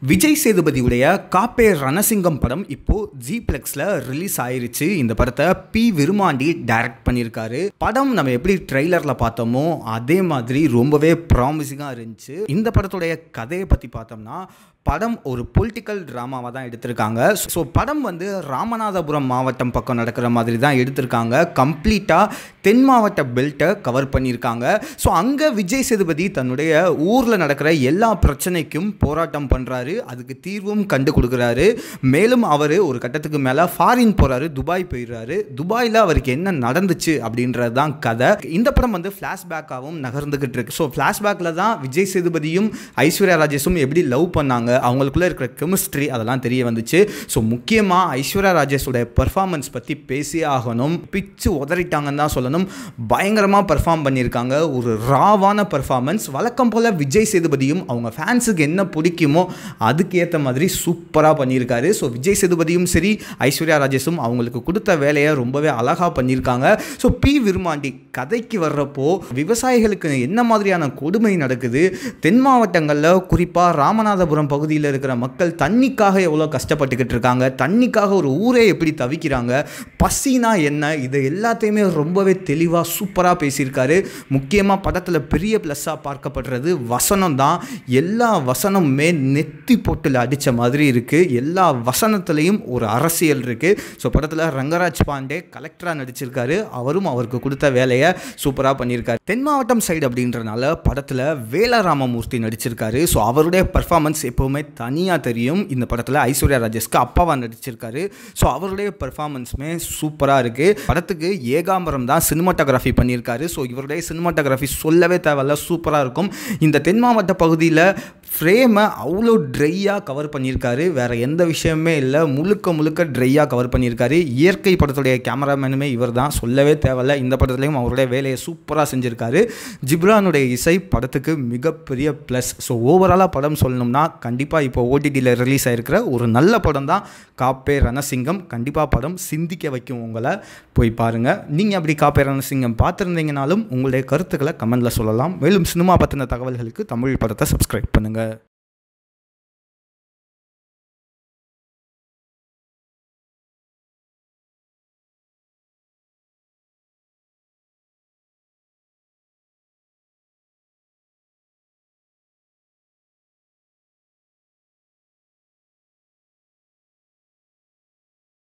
விஜய் சேதுபதியுடைய காப்பே ரணசிங்கம் படம் இப்போ G பிளெக்ஸில் release ஆயிருச்சு இந்த படத்தை பி விருமாண்டி டைரக்ட் பண்ணியிருக்காரு படம் நம்ம எப்படி ட்ரெய்லரில் பார்த்தோமோ அதே மாதிரி ரொம்பவே ப்ராமிசிங்காக இருந்துச்சு இந்த படத்துடைய கதையை பற்றி பார்த்தோம்னா படம் ஒரு பொலிட்டிக்கல் ட்ராமாவாக தான் எடுத்திருக்காங்க ஸோ படம் வந்து ராமநாதபுரம் மாவட்டம் பக்கம் நடக்கிற மாதிரி தான் எடுத்திருக்காங்க கம்ப்ளீட்டாக தென் மாவட்ட பெல்ட்டை கவர் பண்ணியிருக்காங்க ஸோ அங்கே விஜய் சேதுபதி தன்னுடைய ஊரில் நடக்கிற எல்லா பிரச்சனைக்கும் போராட்டம் பண்ணுறாரு அதுக்கு தீர்வும் கண்டு கொடுக்குறாரு மேலும் அவர் ஒரு கட்டத்துக்கு மேலே ஃபாரின் போகிறாரு துபாய் போயிடுறாரு துபாயில் அவருக்கு என்ன நடந்துச்சு அப்படின்றது தான் கதை இந்த படம் வந்து ஃப்ளாஷ்பேக்காகவும் நகர்ந்துக்கிட்டு இருக்கு ஸோ ஃப்ளாஷ்பேக்கில் தான் விஜய் சேதுபதியும் ஐஸ்வர்யா ராஜேஷும் எப்படி லவ் பண்ணாங்க அவங்களுக்குள்ளே இருக்கிற கெமிஸ்ட்ரி அதெல்லாம் தெரிய வந்துச்சு ஸோ முக்கியமாக ஐஸ்வர்யா ராஜேஷோட பெர்ஃபார்மன்ஸ் பற்றி பேசியே ஆகணும் பிச்சு உதறிட்டாங்கன்னு தான் சொல்லணும் பயங்கரமாக பெர்ஃபார்ம் பண்ணியிருக்காங்க ஒரு ராவான பெர்ஃபார்மன்ஸ் வழக்கம் போல் விஜய் சேதுபதியும் அவங்க ஃபேன்ஸுக்கு என்ன பிடிக்குமோ அதுக்கு ஏற்ற மாதிரி சூப்பராக பண்ணியிருக்காரு ஸோ விஜய் சேதுபதியும் சரி ஐஸ்வர்யா ராஜேஷும் அவங்களுக்கு கொடுத்த வேலையை ரொம்பவே அழகாக பண்ணியிருக்காங்க ஸோ பி விருமாண்டி கதைக்கு வர்றப்போ விவசாயிகளுக்கு என்ன மாதிரியான கொடுமை நடக்குது தென் மாவட்டங்களில் குறிப்பாக ராமநாதபுரம் பகுதியில் இருக்கிற மக்கள் தண்ணிக்காக எவ்வளோ கஷ்டப்பட்டுக்கிட்டு இருக்காங்க தண்ணிக்காக ஒரு ஊரே எப்படி தவிக்கிறாங்க பசினா என்ன இது எல்லாத்தையுமே ரொம்பவே தெளிவாக சூப்பராக பேசியிருக்காரு முக்கியமாக படத்தில் பெரிய ப்ளஸ்ஸாக பார்க்கப்படுறது வசனம் தான் எல்லா வசனமுமே நெத்தி பொட்டில் அடித்த மாதிரி இருக்குது எல்லா வசனத்துலேயும் ஒரு அரசியல் இருக்குது ஸோ படத்தில் ரங்கராஜ் பாண்டே கலெக்டராக நடிச்சிருக்காரு அவரும் அவருக்கு கொடுத்த வேலையை சூப்பராக பண்ணியிருக்காரு தென் மாவட்டம் சைடு அப்படின்றனால படத்தில் வேலராமமூர்த்தி நடிச்சிருக்காரு ஸோ அவருடைய பர்ஃபார்மன்ஸ் எப்போவுமே தனியாக தெரியும் இந்த படத்தில் ஐஸ்வர்யா ராஜேஷ்க்கு அப்பாவாக நடிச்சிருக்காரு ஸோ அவருடைய பர்ஃபார்மன்ஸுமே சூப்பராக இருக்குது படத்துக்கு ஏகாம்பரம் தான் சினிமாட்டோகிராஃபி பண்ணியிருக்காரு ஸோ இவருடைய சினிமாட்டோகிராஃபி சொல்லவே தேவையில்ல சூப்பராக இருக்கும் இந்த தென் மாவட்ட பகுதியில் ஃப்ரேமை அவ்வளோ ட்ரையாக கவர் பண்ணியிருக்காரு வேறு எந்த விஷயமே இல்லை முழுக்க முழுக்க ட்ரையாக கவர் பண்ணியிருக்காரு இயற்கை படத்துடைய கேமராமேனுமே இவர் தான் சொல்லவே தேவையில்ல இந்த படத்துலையும் அவருடைய வேலையை சூப்பராக செஞ்சுருக்காரு ஜிப்ரானுடைய இசை படத்துக்கு மிகப்பெரிய ப்ளஸ் ஸோ ஓவராலாக படம் சொல்லணும்னா கண்டிப்பாக இப்போ ஓடிடியில் ரிலீஸ் ஆகிருக்கிற ஒரு நல்ல படம் தான் காப்பே ரணசிங்கம் கண்டிப்பாக படம் சிந்திக்க வைக்கும் உங்களை போய் பாருங்கள் நீங்கள் அப்படி காப்பே ரணசிங்கம் பார்த்துருந்தீங்கனாலும் உங்களுடைய கருத்துக்களை கமெண்டில் சொல்லலாம் மேலும் சினிமா பற்றின தகவல்களுக்கு தமிழ் படத்தை சப்ஸ்கிரைப் பண்ணுங்கள்